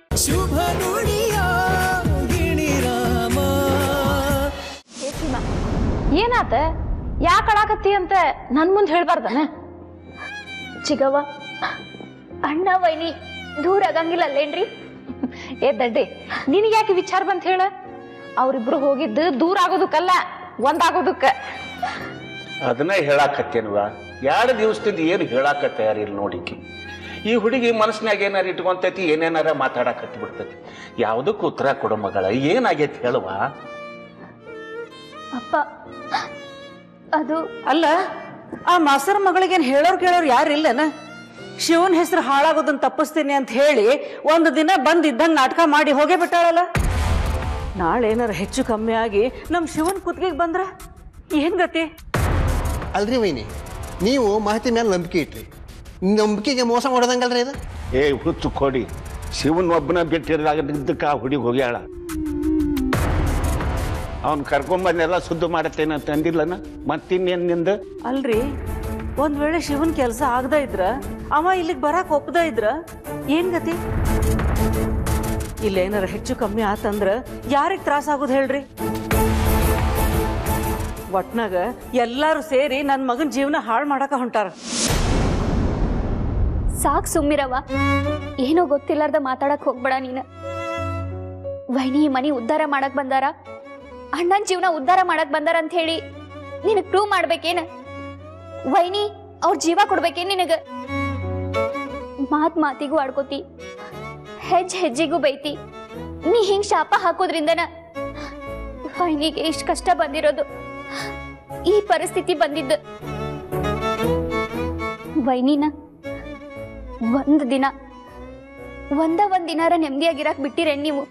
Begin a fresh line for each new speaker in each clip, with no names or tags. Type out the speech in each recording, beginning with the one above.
ಶುಭ ನುಡಿಯ ಗಿಣಿರಾಮ
ಏ ಸೀಮಾ ಏನಾತ ಯಾಕೆ ಅಳಾಕತ್ತಿ ಅಂತ ನನ್ ಮುಂದೆ ಹೇಳ್ಬಾರ್ದನ
ಚಿಗವ್ವ ಅಣ್ಣ ವೈನಿ ದೂರ ಆಗಂಗಿಲ್ಲ ಅಲ್ಲೇನ್ರಿ
ಏ ದಡ್ಡಿ ನಿನಗೆ ಯಾಕೆ ವಿಚಾರ ಬಂತ ಹೇಳ ಅವ್ರಿಬ್ರು ಹೋಗಿದ್ದು ದೂರ ಆಗೋದಕ್ಕಲ್ಲ ಒಂದಾಗೋದಕ್ಕ
ಅದನ್ನ ಹೇಳಾಕತ್ತೇನ್ವ ಎರಡು ದಿವಸದಿಂದ ಏನು ಹೇಳಾಕ ತಯಾರಿಲ್ಲ ನೋಡಿಕಿ ಈ ಹುಡುಗಿ ಮನಸ್ಸಿನಾಗ ಏನಾರ ಇಟ್ಕೊಂತೈತಿ ಏನೇನಾರ ಮಾತಾಡಕತ್ತಿ ಬಿಡ್ತೈತಿ ಯಾವುದಕ್ಕೂ ಉತ್ತರ ಕೊಡೋ ಮಗಳ ಏನಾಗೈತಿ ಹೇಳುವ
ಅಪ್ಪ ಅದು
ಅಲ್ಲ ಆ ಮಾಸರ ಮಗಳಿಗೇನು ಹೇಳೋರು ಕೇಳೋರು ಯಾರು ಇಲ್ಲನ ಶಿವನ್ ಹೆಸರು ಹಾಳಾಗೋದನ್ನ ತಪ್ಪಿಸ್ತೀನಿ ಅಂತ ಹೇಳಿ ಒಂದು ದಿನ ಬಂದ್ ಇದ್ದಂಗೆ ನಾಟಕ ಮಾಡಿ ಹೋಗೇ ಬಿಟ್ಟಾಳಲ್ಲ ನಾಳೆ ಏನಾರ ಹೆಚ್ಚು ಕಮ್ಮಿ ಆಗಿ ನಮ್ಮ ಶಿವನ್ ಕುತ್ತಿಗೆಗೆ ಬಂದ್ರ ಏನ್ ಗತಿ
ಅಲ್ರಿ ವೈನಿ ನೀವು ಮಾಹಿತಿ ಮೇಲೆ ನಂಬಿಕೆ ಇಟ್ರಿ ನಂಬಿಕೆಗೆ ಮೋಸ ಮಾಡೋದಂಗಲ್ರಿ ಇದು
ಏ ಹುಚ್ಚು ಕೊಡಿ ಶಿವನ್ ಒಬ್ಬನ ಬಿಟ್ಟಿರಲಾಗದ್ದಕ್ಕೆ ಆ ಹುಡುಗಿ ಹೋಗ್ಯಾಳ ಅವ್ನು ಕರ್ಕೊಂಬಂದೆಲ್ಲ ಶುದ್ಧ ಮಾಡತ್ತೇನೆ ಅಂತ ಅಂದಿಲ್ಲನ ಮತ್ತಿನ್ನೇನು ನಿಂದ
ಅಲ್ರಿ ಒಂದ್ ವೇಳೆ ಶಿವನ್ ಕೆಲಸ ಆಗದ ಇದ್ರ ಅವ ಇಲ್ಲಿಗೆ ಬರಾಕ್ ಒಪ್ಪದ ಇದ್ರ ಏನ್ ಗತಿ ಇಲ್ಲೇನಾರ ಹೆಚ್ಚು ಕಮ್ಮಿ ಆತಂದ್ರ ಯಾರಿಗ್ ತ್ರಾಸ ಆಗೋದು ಹೇಳ್ರಿ ಒಟ್ನಾಗ ಎಲ್ಲಾರು ಸೇರಿ ನನ್ ಮಗನ್ ಜೀವನ ಹಾಳು ಮಾಡಾಕ ಹೊಂಟಾರ
ಸಾಕ್ ಸುಮ್ಮಿರವ್ವ ಏನೋ ಗೊತ್ತಿಲ್ಲಾರ್ದ ಮಾತಾಡಕ್ ಹೋಗ್ಬೇಡ ನೀನು ವೈನಿ ಈ ಮನಿ ಉದ್ಧಾರ ಮಾಡಕ್ ಬಂದಾರ ಅಣ್ಣನ್ ಜೀವನ ಉದ್ಧಾರ ಮಾಡಕ್ ಬಂದಾರ ಅಂತ ಹೇಳಿ ನಿನಗ್ ಪ್ರೂವ್ ಮಾಡ್ಬೇಕೇನ ವೈನಿ ಅವ್ರ ಜೀವ ಕೊಡ್ಬೇಕೇನ್ ನಿನಗ ಮಾತ್ ಮಾತಿಗೂ ಆಡ್ಕೋತಿ ಹೆಜ್ಜೆ ಹೆಜ್ಜೆಗೂ ಬೈತಿ ನೀ ಹಿಂಗ್ ಶಾಪ ಹಾಕೋದ್ರಿಂದನ ವೈನಿಗೆ ಇಷ್ಟ ಕಷ್ಟ ಬಂದಿರೋದು ಈ ಪರಿಸ್ಥಿತಿ ಬಂದಿದ್ದು ವೈನಿನ ಒಂದ್ ದಿನ ಒಂದ ಒಂದ್ ದಿನಾರ ನೆಮ್ಮದಿಯಾಗಿರಾಕ್ ಬಿಟ್ಟಿರೇನ್ ನೀವು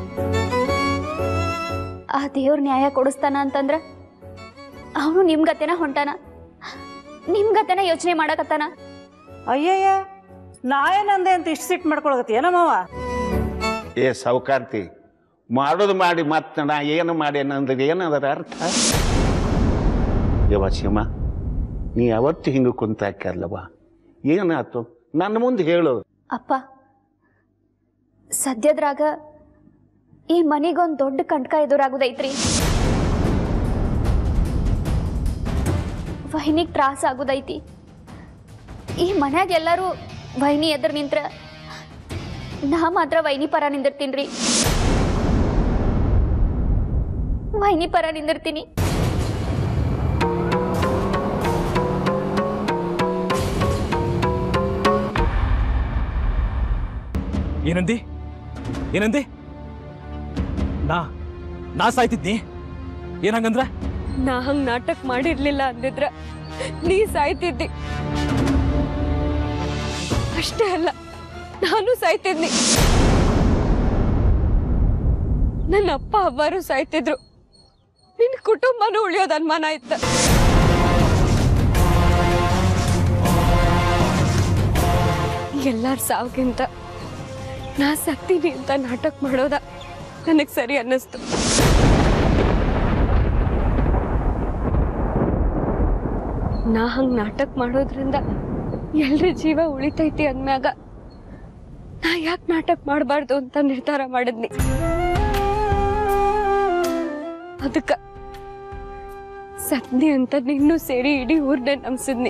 ಆ ದೇವ್ರ ನ್ಯಾಯ ಕೊಡಿಸ್ತಾನ ಅಂತಂದ್ರ ಅವನು ನಿಮ್ ಗತೆನ ಹೊಂಟಾನ ನಿಮ್ ಗತೆನ ಯೋಚನೆ ಮಾಡಕತ್ತಾನ
ಅಯ್ಯಯ್ಯ ನಾ ಏನಂದೆ ಅಂತ ಇಷ್ಟು ಸಿಟ್ಟು ಮಾಡ್ಕೊಳಗತ್ತಿ ಏನಮ್ಮವ
ಏ ಸಾವುಕಾರ್ತಿ ಮಾಡೋದು ಮಾಡಿ ಮತ್ತೆ ನಾ ಏನು ಮಾಡಿ ಅಂದ್ರೆ ಏನದರ ಅರ್ಥ ಯವ ಶಿವ ನೀ ಯಾವತ್ತು ಹಿಂಗೆ ಕುಂತಾಕಲ್ಲವ ಏನಾಯ್ತು ನನ್ನ ಮುಂದೆ ಹೇಳು
ಅಪ್ಪ ಸದ್ಯದ್ರಾಗ ಈ ಮನಿಗೊಂದ್ ದೊಡ್ಡ ಕಂಟಕ ಎದುರಾಗುದೈತ್ರಿ ವೈನಿಗ್ ತ್ರಾಸ ಆಗುದೈತಿ ಈ ಮನ್ಯಾಗ ಎಲ್ಲರೂ ವೈನಿ ಎದುರು ನಿಂತ್ರ ನಾ ಮಾತ್ರ ವೈನಿ ಪರ ನಿಂದಿರ್ತೀನ್ರಿ ವೈನಿ ಪರ ನಿಂದಿರ್ತೀನಿ
ಏನಂದಿ ಏನಂದಿ ನಾ ನಾ ಸಾಯ್ತಿದ್ನಿ ಏನಂಗಂದ್ರ
ನಾ ಹಂಗ್ ನಾಟಕ ಮಾಡಿರ್ಲಿಲ್ಲ ಅಂದಿದ್ರ ನೀ ಸಾಯ್ತಿದ್ದಿ ಅಷ್ಟೇ ಅಲ್ಲ ನಾನು ಸಾಯ್ತಿದ್ನಿ ನನ್ನ ಅಪ್ಪ ಅವ್ವರು ಸಾಯ್ತಿದ್ರು ನಿನ್ ಕುಟುಂಬನೂ ಉಳಿಯೋದ್ ಅನುಮಾನ ಇತ್ತ ಎಲ್ಲಾರ ಸಾವ್ಗಿಂತ ನಾ ಸತ್ತೀನಿ ಅಂತ ನಾಟಕ ಮಾಡೋದ ನನಗ್ ಸರಿ ಅನ್ನಿಸ್ತು ನಾ ಹಂಗ್ ನಾಟಕ ಮಾಡೋದ್ರಿಂದ ಎಲ್ರ ಜೀವ ಉಳಿತೈತಿ ಅಂದ್ಮ್ಯಾಗ ನಾ ಯಾಕೆ ನಾಟಕ ಮಾಡಬಾರ್ದು ಅಂತ ನಿರ್ಧಾರ ಮಾಡಿದ್ನಿ ಅದಕ್ಕ ಸತ್ನಿ ಅಂತ ನಿನ್ನೂ ಸೇರಿ ಇಡೀ ಊರ್ನೇ ನಂಬಿಸಿದ್ನಿ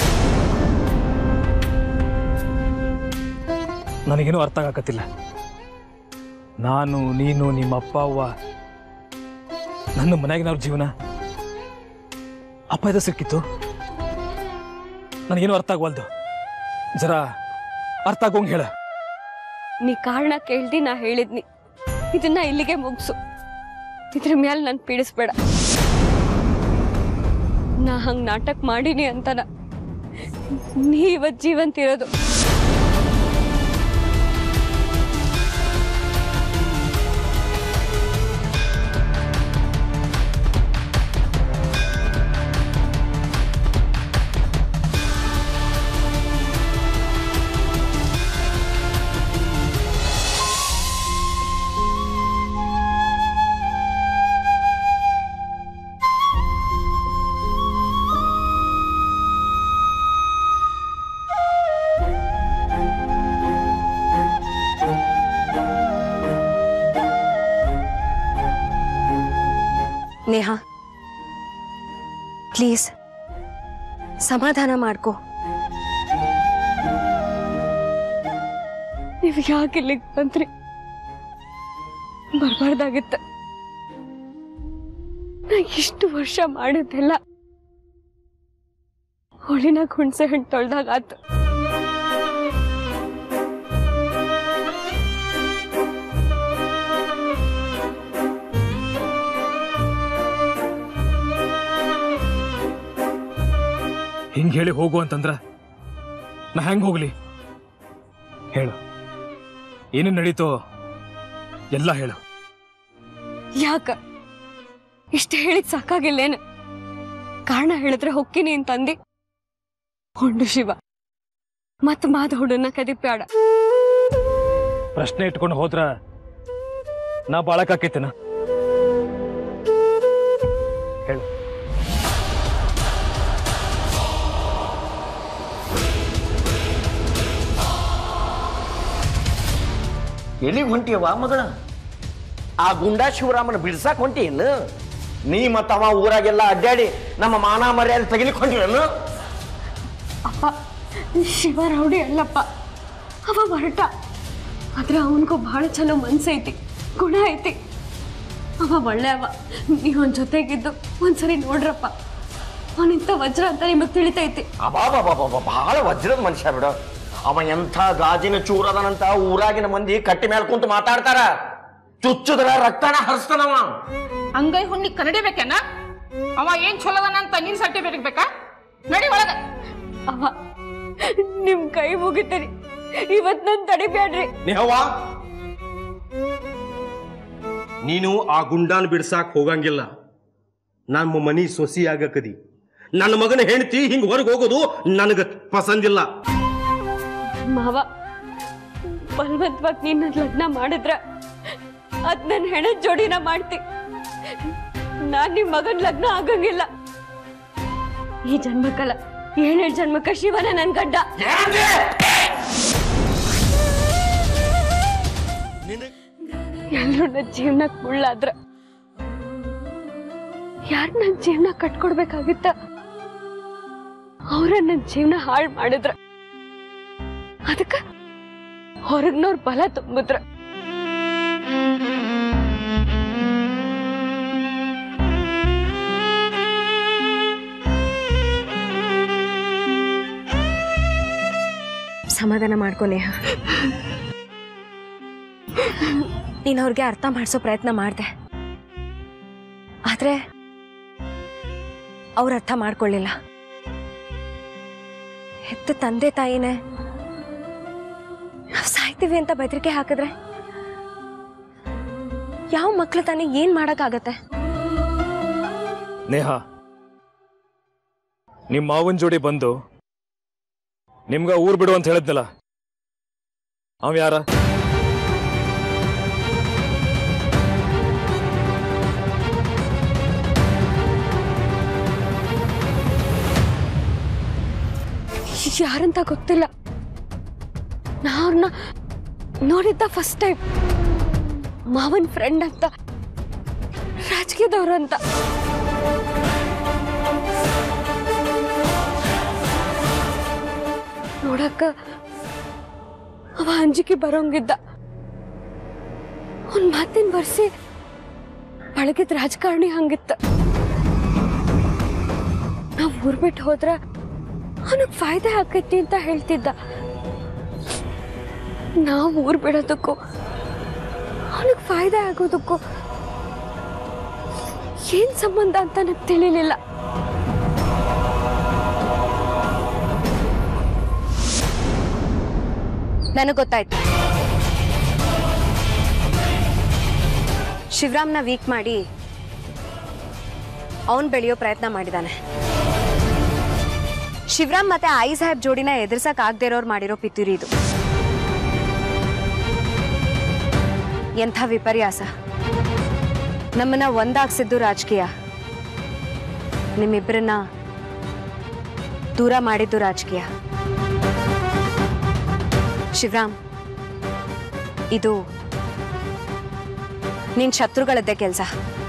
ನನಗೇನು ಅರ್ಥ ಆಗಕತ್ತಿಲ್ಲ ನಾನು ನೀನು ನಿಮ್ಮ ಅಪ್ಪ ಅವ್ವ ನನ್ನ ಮನ್ಯಾಗಿನವ್ರ ಜೀವನ ಅಪ್ಪ ಇದ ಸಿಕ್ಕಿತ್ತು ನನಗೇನು ಅರ್ಥ ಆಗವಲ್ದು ಜರ ಅರ್ಥ ಆಗೋಂಗ್ ಹೇಳ
ನೀ ಕಾರಣ ಕೇಳ್ದಿ ನಾ ಹೇಳಿದ್ನಿ ಇದನ್ನ ಇಲ್ಲಿಗೆ ಮುಗ್ಸು ಇದ್ರ ಮ್ಯಾಲ ನನ್ ಪೀಡಿಸ್ಬೇಡ ನಾ ಹಂಗ್ ನಾಟಕ ಮಾಡೀನಿ ಅಂತನ ನೀ ಇವತ್ ಜೀವಂತಿರೋದು ನೇಹಾ ಪ್ಲೀಸ್ ಸಮಾಧಾನ ಮಾಡ್ಕೋ ನೀವು ಯಾಕೆ ಇಲ್ಲಿಗೆ ಬಂದ್ರಿ ಬರಬಾರ್ದಾಗಿತ್ತ ನಾ ಇಷ್ಟು ವರ್ಷ ಮಾಡಿದ್ದೆಲ್ಲ ಹೋಳಿನಾಗ ಹುಣಸೆ ಹಣ್ಣು ತೊಳ್ದಾಗ ಆತು
ಹಿಂಗ್ ಹೇಳಿ ಹೋಗು ಅಂತಂದ್ರ ನಾ ಹೆಂಗ್ ಹೋಗ್ಲಿ ಹೇಳು ಏನೇನ್ ನಡೀತೋ ಎಲ್ಲ ಹೇಳು
ಯಾಕ ಇಷ್ಟು ಹೇಳಿದ್ ಸಾಕಾಗಿಲ್ಲೇನು ಕಾರಣ ಹೇಳಿದ್ರೆ ಹೊಕ್ಕಿನಿ ಅಂತಂದಿ ಹೊಂಡು ಶಿವ ಮತ್ ಮಾದ ಹುಡುನ ಕದಿಪ್ಯಾಡ
ಪ್ರಶ್ನೆ ಇಟ್ಕೊಂಡು ಹೋದ್ರ ನಾ ಬಾಳಕಾಕೈತೇನ ಹೇಳು
ಎಲ್ಲಿಗೆ ಹೊಂಟಿಯವ ಮಗಳ ಆ ಗುಂಡಾ ಶಿವರಾಮನ ಬಿಡ್ಸಾಕ್ ಹೊಂಟಿಯೇನು ನೀ ಮತ್ತ ಅವ ಊರಾಗೆಲ್ಲ ಅಡ್ಡಾಡಿ ನಮ್ಮ ಮಾನ ಮರ್ಯಾದೆ ತೆಗಿಲಿಕ್ಕೆ ಹೊಂಟಿರನು
ಅಪ್ಪ ಶಿವ ರೌಡಿ ಅಲ್ಲಪ್ಪ ಅವ ಹೊರಟ ಆದ್ರೆ ಅವನಿಗೂ ಬಹಳ ಚಲೋ ಮನ್ಸೈತಿ ಗುಣ ಐತಿ ಅವ ಒಳ್ಳೆ ಅವ ನೀವ್ ಅವನ್ ಜೊತೆಗಿದ್ದು ಒಂದ್ಸರಿ ನೋಡ್ರಪ್ಪ ಅವನಿಂತ ವಜ್ರ ಅಂತ ನಿಮಗ್ ತಿಳಿತೈತಿ
ಅಬಾಬಾಬಾಬಾ ಬಹಳ ವಜ್ರದ ಮನುಷ್ಯ ಬಿಡು ಅವ ಎಂಥ ಗಾಜಿನ ಚೂರದನಂತ ಊರಾಗಿನ ಮಂದಿ ಕಟ್ಟಿ ಮೇಲೆ ಕುಂತು ಮಾತಾಡ್ತಾರ ಚುಚ್ಚುದ್ರ ರಕ್ತನ ಹರಿಸ್ತಾನವ
ಅಂಗೈ ಹುಣ್ಣಿ ಕನ್ನಡಿಬೇಕೇನ ಅವ ಏನ್ ಚಲೋದನ ಅಂತ ನಿನ್ ಸರ್ಟಿಫಿಕೇಟ್ ಬೇಕಾ ನಡಿ ಒಳಗ
ಅವ ನಿಮ್ ಕೈ ಮುಗಿತೀರಿ ಇವತ್ ನನ್ ತಡಿಬ್ಯಾಡ್ರಿ
ನೇಹವ್ವ ನೀನು ಆ ಗುಂಡಾನ್ ಬಿಡ್ಸಾಕ್ ಹೋಗಂಗಿಲ್ಲ ನಮ್ಮ ಮನಿ ಸೊಸಿ ಆಗಕದಿ ನನ್ನ ಮಗನ ಹೆಂಡತಿ ಹಿಂಗ್ ಹೊರಗೆ ಹೋಗೋದು ನನಗ ಪಸಂದಿಲ್ಲ
ಮಾವ ಬಲವಂತವಾಗಿ ನಿನ್ನ ಲಗ್ನ ಮಾಡಿದ್ರ ಅದ್ ನನ್ ಹೆಣದ ಜೋಡಿನ ಮಾಡ್ತಿ ನಾನ್ ನಿಮ್ ಮಗನ್ ಲಗ್ನ ಆಗಂಗಿಲ್ಲ ಈ ಜನ್ಮಕ್ಕಲ್ಲ ಏಳೇಳು ಜನ್ಮಕ್ಕ ಶಿವನ ನನ್ ಗಂಡ ಎಲ್ರು ನನ್ನ ಜೀವನಕ್ ಮುಳ್ಳಾದ್ರ ಯಾರ್ ನನ್ ಜೀವನ ಕಟ್ಕೊಡ್ಬೇಕಾಗಿತ್ತ ಅವ್ರ ನನ್ ಜೀವನ ಹಾಳು ಮಾಡಿದ್ರ ಅದಕ್ಕ ಹೊರಗ್ನವ್ರ ಬಲ ತುಂಬಿದ್ರ
ಸಮಾಧಾನ ಮಾಡ್ಕೊ ನೇಹ ನೀನು ಅವ್ರಿಗೆ ಅರ್ಥ ಮಾಡಿಸೋ ಪ್ರಯತ್ನ ಮಾಡಿದೆ ಆದ್ರೆ ಅವ್ರು ಅರ್ಥ ಮಾಡ್ಕೊಳ್ಳಿಲ್ಲ ಹೆತ್ತ ತಂದೆ ತಾಯಿನೇ ನಾವ್ ಸಾಯ್ತೀವಿ ಅಂತ ಬೆದರಿಕೆ ಹಾಕಿದ್ರೆ ಯಾವ ಮಕ್ಳು ತಾನೇ ಏನ್ ಮಾಡಕ್ಕಾಗತ್ತೆ
ನೇಹ ನಿಮ್ಮ ಮಾವನ್ ಜೋಡಿ ಬಂದು ನಿಮ್ಗ ಊರ್ ಬಿಡು ಅಂತ ಹೇಳಿದ್ನಲ್ಲ ಅವ ಯಾರ
ಯಾರಂತ ಗೊತ್ತಿಲ್ಲ ನಾ ಅವ್ರನ್ನ ನೋಡಿದ್ದ ಫಸ್ಟ್ ಟೈಮ್ ಮಾವನ್ ಫ್ರೆಂಡ್ ಅಂತ ರಾಜಕೀಯದವ್ರು ಅಂತ ನೋಡಕ್ಕ ಅವ ಅಂಜಿಕೆ ಬರೋಂಗಿದ್ದ ಒಂದ್ ಮಾತಿನ ಬರ್ಸಿ ಪಳಗಿದ ರಾಜಕಾರಣಿ ಹಂಗಿತ್ತ ನಾವ್ ಊರ್ ಬಿಟ್ಟು ಹೋದ್ರ ಅವನಿಗೆ ಫಾಯ್ದೆ ಆಕೈತಿ ಅಂತ ಹೇಳ್ತಿದ್ದ ನಾವು ಊರ್ ಬಿಡೋದಕ್ಕೂ ಅವನಿಗೆ ಫಾಯ್ದೆ ಆಗೋದಕ್ಕೂ ಏನ್ ಸಂಬಂಧ ಅಂತ ನನಗೆ ತಿಳಿಲಿಲ್ಲ
ನನಗೆ ಗೊತ್ತಾಯ್ತು ಶಿವರಾಮ್ನ ವೀಕ್ ಮಾಡಿ ಅವನ್ ಬೆಳೆಯೋ ಪ್ರಯತ್ನ ಮಾಡಿದಾನೆ ಶಿವರಾಮ್ ಮತ್ತೆ ಆಯಿ ಸಾಹೇಬ್ ಜೋಡಿನ ಎದುರ್ಸಕ್ ಆಗದೆ ಇರೋರು ಮಾಡಿರೋ ಪಿತೂರಿ ಇದು ಎಂಥ ವಿಪರ್ಯಾಸ ನಮ್ಮನ್ನ ಒಂದಾಗ್ಸಿದ್ದು ರಾಜಕೀಯ ನಿಮ್ಮಿಬ್ಬರನ್ನ ದೂರ ಮಾಡಿದ್ದು ರಾಜಕೀಯ ಶಿವರಾಮ್ ಇದು ನಿನ್ ಶತ್ರುಗಳದ್ದೇ ಕೆಲಸ